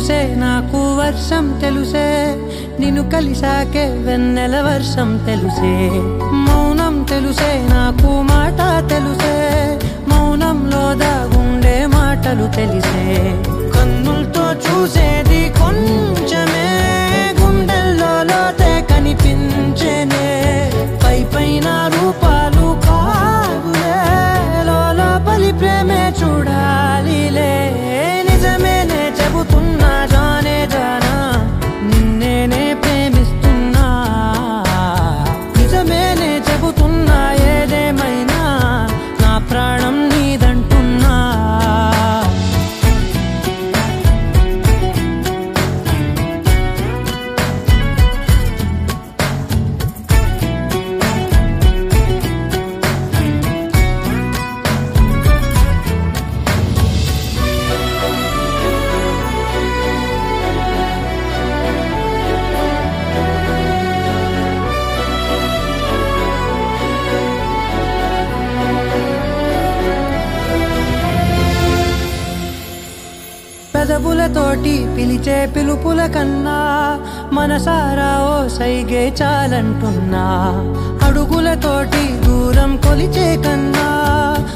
తెలుసే నాకు వర్షం తెలుసే నిన్ను కలిసాకే వెన్నెల వర్షం తెలుసే మౌనం తెలుసే నాకు మాట తెలుసే మౌనంలో దాగుండే మాటలు తెలిసే కన్నులతో చూసేది కొంచెమే గుండెల్లో లోతే కనిపించేనే పై పైన రూపాలు కావులే లోపలి ప్రేమే చూడాలిలే నిజమేనే చెబుతున్నా జానే జానా నిన్నేనే ప్రేమిస్తున్నా నిజమేనే చెబుతున్నా ఏదేమైనా నా ప్రాణం నీదంటున్నా పెదవులతోటి పిలిచే పిలుపుల కన్నా మనసారా ఓ సైగే చాలంటున్నా అడుగులతోటి దూరం కొలిచే కన్నా